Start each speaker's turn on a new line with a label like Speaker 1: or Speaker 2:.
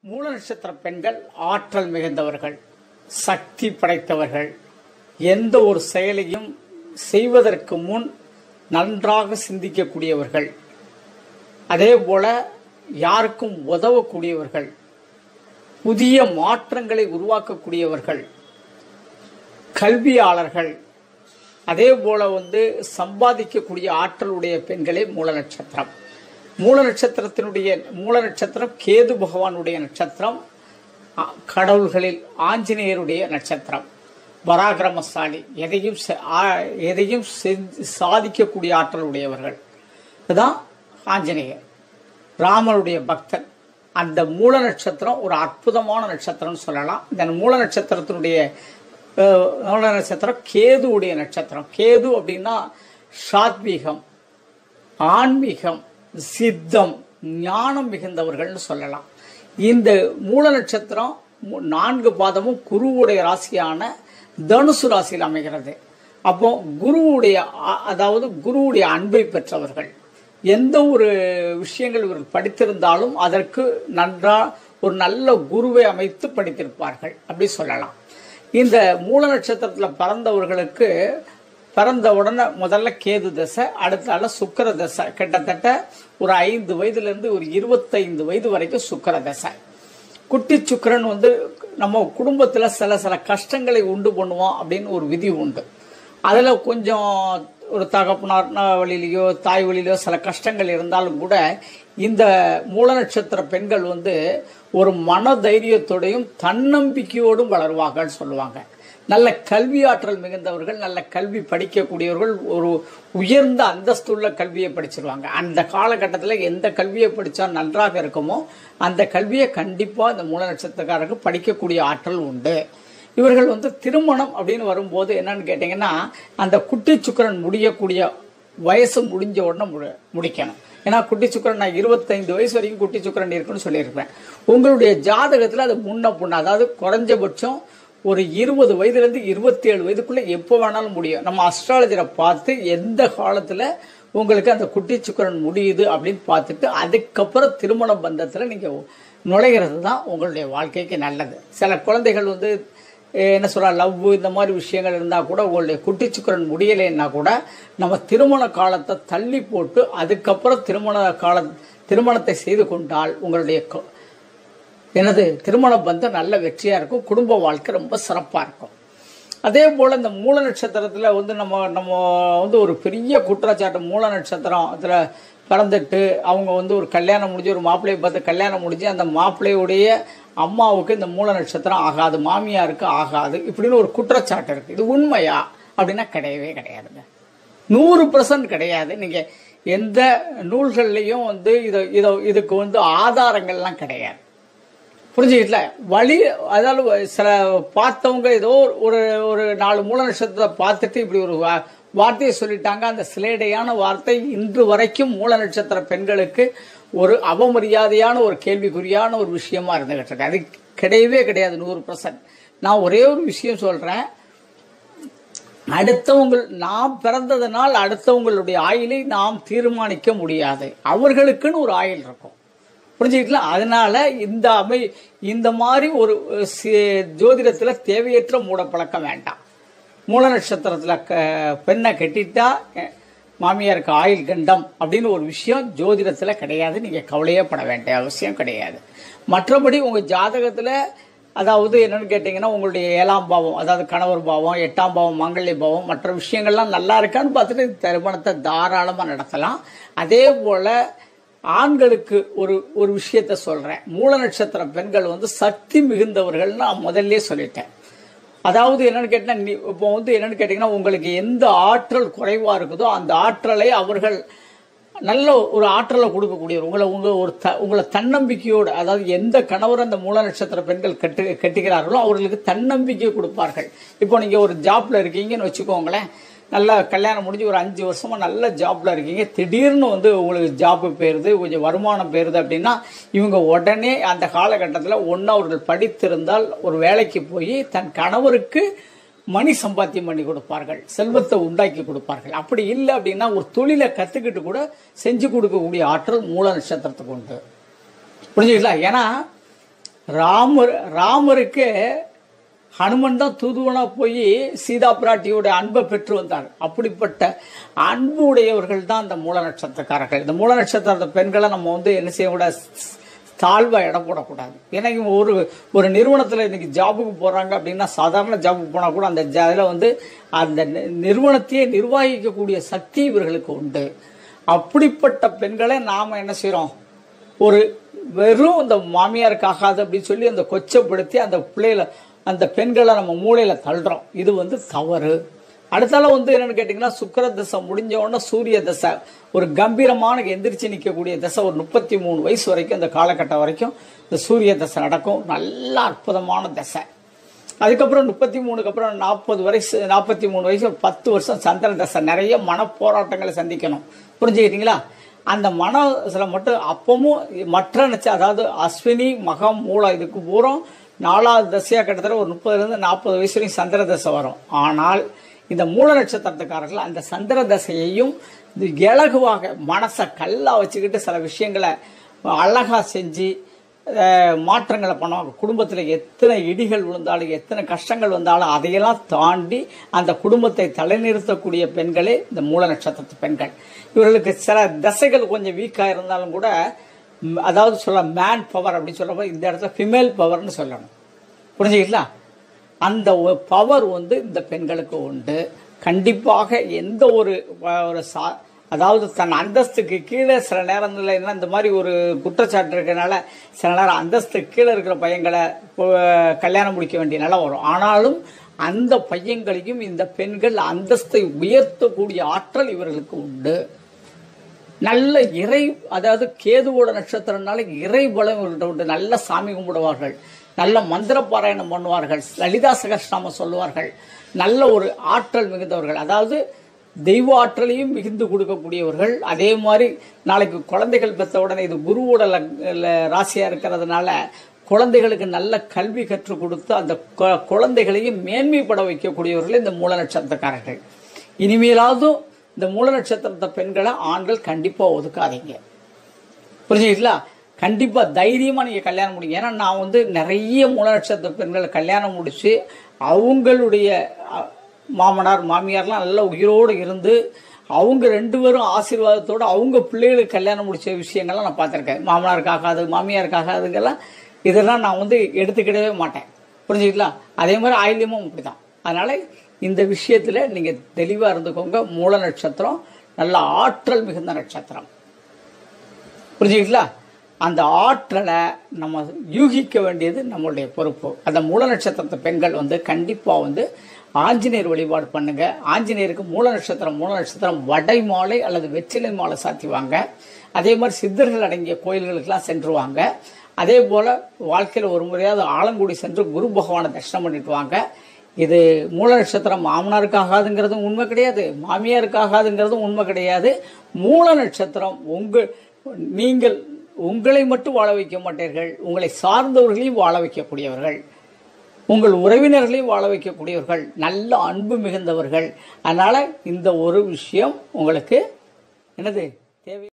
Speaker 1: மூல நட்சத்திர பெண்கள் ஆற்றல் மிகுந்தவர்கள் சக்தி படைத்தவர்கள் எந்த ஒரு செயலையும் செய்வதற்கு முன் நன்றாக சிந்திக்கக்கூடியவர்கள் அதே போல யாருக்கும் உதவக்கூடியவர்கள் புதிய மாற்றங்களை உருவாக்கக்கூடியவர்கள் கல்வியாளர்கள் அதே போல வந்து சம்பாதிக்கக்கூடிய ஆற்றலுடைய பெண்களே மூல நட்சத்திரம் மூல நட்சத்திரத்தினுடைய மூல நட்சத்திரம் கேது பகவானுடைய நட்சத்திரம் அ- கடவுள்களில் ஆஞ்சநேயருடைய நட்சத்திரம் பராக்கிரமசாலி எதையும் செ- ஆ- எதையும் செஞ்சு சாதிக்கக்கூடிய ஆற்றல் உடையவர்கள் இதுதான் ஆஞ்சநேயர் ராமனுடைய பக்தன் அந்த மூல நட்சத்திரம் ஒரு அற்புதமான நட்சத்திரம்னு சொல்லலாம் இந்த மூல நட்சத்திரத்தினுடைய அஹ், மூல நட்சத்திரம் கேதுவுடைய நட்சத்திரம் கேது அப்படின்னா சாத்வீகம் ஆன்மீகம் சித்தம் ஞானம் மிகுந்தவர்கள்னு சொல்லலாம் இந்த மூல நட்சத்திரம் மு- நான்கு பாதமும் குருவுடைய ராசியான தனுசு ராசியில் அமைகிறது அப்போ குருவுடைய அ- அதாவது குருவுடைய அன்பை பெற்றவர்கள் எந்த ஒரு விஷயங்கள் இவர்கள் படித்திருந்தாலும் அதற்கு நன்றா ஒரு நல்ல குருவை அமைத்து படித்திருப்பார்கள் அப்படி சொல்லலாம் இந்த மூல நட்சத்திரத்தில் பிறந்தவர்களுக்கு பிறந்த உடனே முதல்ல கேது தசை அடுத்தால சுக்கிர தசை கிட்டத்தட்ட ஒரு ஐந்து வயதுல இருந்து ஒரு இருபத்தைந்து வயது வரைக்கும் சுக்கிர தசை குட்டி சுக்கிரன் வந்து நம்ம குடும்பத்துல சில சில கஷ்டங்களை உண்டு பண்ணுவோம் அப்படின்னு ஒரு விதி உண்டு அதுல கொஞ்சம் ஒரு தகப்பனார் வழியிலையோ தாய் வழியிலையோ சில கஷ்டங்கள் இருந்தாலும் கூட இந்த மூல நட்சத்திர பெண்கள் வந்து ஒரு மன தைரியத்தோடையும் தன்னம்பிக்கையோடும் வளருவாங்கன்னு சொல்லுவாங்க நல்ல கல்வி ஆற்றல் மிகுந்தவர்கள் நல்ல கல்வி படிக்கக்கூடியவர்கள் ஒரு உயர்ந்த அந்தஸ்துள்ள கல்வியை படிச்சிருவாங்க அந்த காலகட்டத்தில் எந்த கல்வியை படித்தா நன்றாக இருக்குமோ அந்த கல்வியை கண்டிப்பாக இந்த மூல நட்சத்திரக்காரருக்கு படிக்கக்கூடிய ஆற்றல் உண்டு இவர்கள் வந்து திருமணம் அப்படின்னு வரும்போது என்னன்னு கேட்டிங்கன்னா அந்த குட்டி சுக்கரன் முடியக்கூடிய வயசு முடிஞ்ச உடனே முடி- முடிக்கணும் ஏன்னா குட்டி சுக்கரன் நான் இருபத்தைந்து வயசு வரைக்கும் குட்டி சுக்கரன் இருக்குன்னு சொல்லியிருப்பேன் உங்களுடைய ஜாதகத்தில் அது முன்ன பொண்ணு அதாவது குறைஞ்சபட்சம் ஒரு இருபது வயதுலேருந்து இருபத்தி ஏழு வயதுக்குள்ளே எப்போ வேணாலும் முடியும் நம்ம அஸ்ட்ராலஜரை பார்த்து எந்த காலத்தில் உங்களுக்கு அந்த குட்டி சுக்கரன் முடியுது அப்படின்னு பார்த்துட்டு அதுக்கப்புறம் திருமண பந்தத்தில் நீங்கள் நுழைகிறது தான் உங்களுடைய வாழ்க்கைக்கு நல்லது சில குழந்தைகள் வந்து அஹ், என்ன சொல்ற லவ் இந்த மாதிரி விஷயங்கள் இருந்தால் கூட உங்களுடைய குட்டி சுக்கரன் முடியலைன்னா கூட நம்ம திருமண காலத்தை தள்ளி போட்டு அதுக்கப்புறம் திருமண கால திருமணத்தை செய்து கொண்டால் உங்களுடைய க- எனது திருமண பந்தம் நல்ல வெற்றியாக இருக்கும் குடும்ப வாழ்க்கை ரொம்ப சிறப்பாக இருக்கும் அதே போல் இந்த மூல நட்சத்திரத்தில் வந்து நம்ம நம்ம வந்து ஒரு பெரிய குற்றச்சாட்டு மூல நட்சத்திரம் அதில் பிறந்துட்டு அவங்க வந்து ஒரு கல்யாணம் முடிஞ்சு ஒரு மாப்பிள்ளையை பார்த்து கல்யாணம் முடிஞ்சு அந்த மாப்பிள்ளையுடைய அம்மாவுக்கு இந்த மூல நட்சத்திரம் ஆகாது மாமியாருக்கு ஆகாது இப்படின்னு ஒரு குற்றச்சாட்டு இருக்குது இது உண்மையா அப்படின்னா கிடையவே கிடையாதுங்க நூறு பர்சன்ட் கிடையாது நீங்க எந்த நூல்கள்லையும் வந்து இதை இதை இதுக்கு வந்து ஆதாரங்கள்லாம் கிடையாது புரிஞ்சுக்கிட்டல வழி அதாவது சில பார்த்தவங்க ஏதோ ஒரு ஒரு நாலு மூல நட்சத்திரத்தை பார்த்துட்டு இப்படி ஒரு வா- வார்த்தையை சொல்லிட்டாங்க அந்த சிலேடையான வார்த்தை இன்று வரைக்கும் மூல நட்சத்திர பெண்களுக்கு ஒரு அவமரியாதையான ஒரு கேள்விக்குறியான ஒரு விஷயமா இருந்துகிட்டு இருக்கு அது கிடையவே கிடையாது நூறு பர்சன்ட் நான் ஒரே ஒரு விஷயம் சொல்றேன் அடுத்தவங்கள் நாம் பிறந்ததனால் அடுத்தவங்களுடைய ஆயுளை நாம் தீர்மானிக்க முடியாது அவர்களுக்குன்னு ஒரு ஆயுள் இருக்கும் புரிஞ்சுக்கிட்டலாம் அதனால இந்த அமை இந்த மாதிரி ஒரு அஹ், சி- ஜோதிடத்துல தேவையற்ற மூட பழக்கம் வேண்டாம் மூல நட்சத்திரத்துல க- பெண்ணை கட்டிட்டா அஹ், மாமியாருக்கு ஆயுள் கண்டம் அப்படின்னு ஒரு விஷயம் ஜோதிடத்துல கிடையாது நீங்க கவலையே பட வேண்டிய அவசியம் கிடையாது மற்றபடி உங்க ஜாதகத்துல அதாவது என்னன்னு கேட்டிங்கன்னா உங்களுடைய ஏழாம் பாவம் அதாவது கணவர் பாவம் எட்டாம் பாவம் மாங்கல்ய பாவம் மற்ற விஷயங்கள்லாம் நல்லா இருக்கான்னு பார்த்துட்டு திருமணத்தை தாராளமாக நடத்தலாம் அதே போல் ஆண்களுக்கு ஒரு ஒரு விஷயத்த சொல்கிறேன் மூல நட்சத்திர பெண்கள் வந்து சக்தி மிகுந்தவர்கள் நான் முதல்ல சொல்லிட்டேன் அதாவது என்னன்னு கேட்டீங்கன்னா நீ- இப்போ வந்து என்னன்னு கேட்டிங்கன்னா உங்களுக்கு எந்த ஆற்றல் குறைவாக இருக்குதோ அந்த ஆற்றலை அவர்கள் நல்ல ஒரு ஆற்றலை கொடுக்கக்கூடியவர் உங்களை உங்க ஒரு த உங்களை தன்னம்பிக்கையோடு அதாவது எந்த கணவர் அந்த மூல நட்சத்திர பெண்கள் கட்டு கட்டுகிறார்களோ அவர்களுக்கு தன்னம்பிக்கை கொடுப்பார்கள் இப்போ நீங்கள் ஒரு ஜாப்ல இருக்கீங்கன்னு வச்சுக்கோங்களேன் நல்லா கல்யாணம் முடிஞ்சு ஒரு அஞ்சு வருஷமா நல்ல ஜாப்ல இருக்கீங்க திடீர்னு வந்து உங்களுக்கு ஜாப் போயிருது கொஞ்சம் வருமானம் போயிருது அப்படின்னா இவங்க உடனே அந்த காலகட்டத்தில் ஒன்று அவர்கள் படித்திருந்தால் ஒரு வேலைக்கு போய் தன் கணவருக்கு மணி சம்பாத்தியம் பண்ணி கொடுப்பார்கள் செல்வத்தை உண்டாக்கி கொடுப்பார்கள் அப்படி இல்லை அப்படின்னா ஒரு தொழிலை கத்துக்கிட்டு கூட செஞ்சு கொடுக்கக்கூடிய ஆற்றல் மூல நட்சத்திரத்துக்கு உண்டு புரிஞ்சுங்களா ஏன்னா ராமர் ராமருக்கு ஹனுமன் தான் தூதுவனா போய் சீதா பிராட்டியோட அன்பை பெற்று வந்தார் அப்படிப்பட்ட அன்பு உடையவர்கள் தான் இந்த மூல நட்சத்திரக்காரர்கள் இந்த மூல நட்சத்திர பெண்களை நம்ம வந்து என்ன செய்யக்கூடாது தாழ்வா இடம் போடக்கூடாது ஏன்னா இவங்க ஒரு ஒரு நிறுவனத்தில் இன்னைக்கு ஜாபுக்கு போகிறாங்க அப்படின்னா சாதாரண ஜாபுக்கு போனால் கூட அந்த இதில் வந்து அந்த நி- நிறுவனத்தையே நிர்வகிக்கக்கூடிய சக்தி இவர்களுக்கு உண்டு அப்படிப்பட்ட பெண்களை நாம் என்ன செய்கிறோம் ஒரு வெறும் இந்த மாமியாருக்கு ஆகாது அப்படின்னு சொல்லி அந்த கொச்சப்படுத்தி அந்த பிள்ளைகளை அந்த பெண்களை நம்ம மூளையில தள்ளுறோம் இது வந்து தவறு அடுத்தால வந்து என்னன்னு கேட்டிங்கன்னா சுக்கிர தசை முடிஞ்ச உடனே சூரிய தசை ஒரு கம்பீரமான எந்திரிச்சு நிற்கக்கூடிய தசை ஒரு முப்பத்தி மூணு வயசு வரைக்கும் இந்த காலகட்டம் வரைக்கும் இந்த சூரிய தசை நடக்கும் நல்ல அற்புதமான தசை அதுக்கப்புறம் முப்பத்தி மூணுக்கு அப்புறம் நாற்பது வயசு நாற்பத்தி மூணு வயசு பத்து வருஷம் சந்திர தசை நிறைய மன போராட்டங்களை சந்திக்கணும் புரிஞ்சுக்கிட்டீங்களா அந்த மனசில் மட்டும் அப்பவும் மற்ற நட்ச அதாவது அஸ்வினி மகம் மூலம் இதுக்கு பூரம் நாலாவது தசையாக கிட்டத்தட்ட ஒரு முப்பதுலேருந்து நாற்பது வயசு வரைக்கும் சந்திர தசை வரும் ஆனால் இந்த மூல நட்சத்திரத்துக்காரர்கள் அந்த சந்திர தசையையும் இது இலகுவாக மனசை கல்லா வச்சுக்கிட்டு சில விஷயங்களை அழகா செஞ்சு அஹ், மாற்றங்களை பண்ணுவாங்க குடும்பத்தில் எத்தனை இடிகள் விழுந்தாலும் எத்தனை கஷ்டங்கள் வந்தாலும் அதையெல்லாம் தாண்டி அந்த குடும்பத்தை தலைநிறுத்தக்கூடிய பெண்களே இந்த மூல நட்சத்திரத்து பெண்கள் இவர்களுக்கு சில தசைகள் கொஞ்சம் வீக்காக இருந்தாலும் கூட ம், அதாவது சொல்ல மேன் பவர் அப்படின்னு சொல்றப்ப இந்த இடத்துல ஃபிமேல் பவர்னு சொல்லணும் புரிஞ்சுக்கிட்டா அந்த பவர் வந்து இந்த பெண்களுக்கு உண்டு கண்டிப்பாக எந்த ஒரு வ- ஒரு சா அதாவது தன் அந்தஸ்துக்கு கீழே சில நேரங்களில் என்ன இந்த மாதிரி ஒரு குற்றச்சாட்டு இருக்கனால சில நேரம் அந்தஸ்துக்கு கீழே இருக்கிற பையங்களை அஹ், கல்யாணம் முடிக்க வேண்டிய நிலை வரும் ஆனாலும் அந்த பையங்களையும் இந்த பெண்கள் அந்தஸ்தை உயர்த்தக்கூடிய ஆற்றல் இவர்களுக்கு உண்டு நல்ல இறை அதாவது கேதுவோட நட்சத்திரம்னால இறை பலம் இவர்கள்ட்ட உண்டு நல்ல சாமி கும்பிடுவார்கள் நல்ல மந்திர பாராயணம் பண்ணுவார்கள் லலிதா சகஸ்நாமம் சொல்லுவார்கள் நல்ல ஒரு ஆற்றல் மிகுந்தவர்கள் அதாவது தெய்வ ஆற்றலையும் மிகுந்து கொடுக்கக்கூடியவர்கள் அதே மாதிரி நாளைக்கு குழந்தைகள் பெற்ற உடனே இது குருவோட லக்- ல- ராசியா இருக்கிறதுனால குழந்தைகளுக்கு நல்ல கல்வி கற்றுக் கொடுத்து அந்த கு- குழந்தைகளையும் மேன்மைப்பட வைக்கக்கூடியவர்கள் இந்த மூல நட்சத்திரக்காரர்கள் இனிமேலாவது இந்த மூல நட்சத்திரத்த பெண்களை ஆண்கள் கண்டிப்பா ஒதுக்காதீங்க புரிஞ்சுக்கிட்டீங்களா கண்டிப்பா தைரியமா நீங்க கல்யாணம் முடிங்க ஏன்னா நான் வந்து நிறைய மூல நட்சத்திர பெண்களை கல்யாணம் முடிச்சு அவங்களுடைய அ, மாமனார் மாமியார்லாம் நல்லா உயிரோடு இருந்து அவங்க ரெண்டு பேரும் ஆசீர்வாதத்தோட அவங்க பிள்ளைகளுக்கு கல்யாணம் முடிச்ச விஷயங்கள்லாம் நான் பார்த்துருக்கேன் மாமனாருக்கு ஆகாது மாமியாருக்கு ஆகாதுங்கெல்லாம் இதெல்லாம் நான் வந்து எடுத்துக்கிடவே மாட்டேன் புரிஞ்சுக்கிட்டா அதே மாதிரி ஆயில்யமும் அப்படிதான் அதனால இந்த விஷயத்துல நீங்க தெளிவா இருந்துக்கோங்க மூல நட்சத்திரம் நல்ல ஆற்றல் மிகுந்த நட்சத்திரம் புரிஞ்சுக்கிட்டா அந்த ஆற்றலை நம்ம யூகிக்க வேண்டியது நம்மளுடைய பொறுப்பு அந்த மூல நட்சத்திரத்து பெண்கள் வந்து கண்டிப்பாக வந்து ஆஞ்சநேயர் வழிபாடு பண்ணுங்க ஆஞ்சநேயருக்கு மூல நட்சத்திரம் மூல நட்சத்திரம் வடை மாலை அல்லது வெற்றிலை மாலை சாத்திவாங்க அதே மாதிரி சித்தர்கள் அடங்கிய கோயில்களுக்கெல்லாம் சென்றுவாங்க அதே போல வாழ்க்கையில் ஒரு முறையாவது ஆலங்குடி சென்று குரு பகவானை தரிசனம் பண்ணிட்டு வாங்க இது மூல நட்சத்திரம் மாமனாருக்கு ஆகாதுங்கிறதும் உண்மை கிடையாது மாமியாருக்கு ஆகாதுங்கிறதும் உண்மை கிடையாது மூல நட்சத்திரம் உங்கள் நீங்கள் உங்களை மட்டும் வாழ வைக்க மாட்டீர்கள் உங்களை சார்ந்தவர்களையும் வாழ வைக்கக்கூடியவர்கள் உங்கள் உறவினர்களையும் வாழ வைக்கக்கூடியவர்கள் நல்ல அன்பு மிகுந்தவர்கள் அதனால இந்த ஒரு விஷயம் உங்களுக்கு என்னது தேவை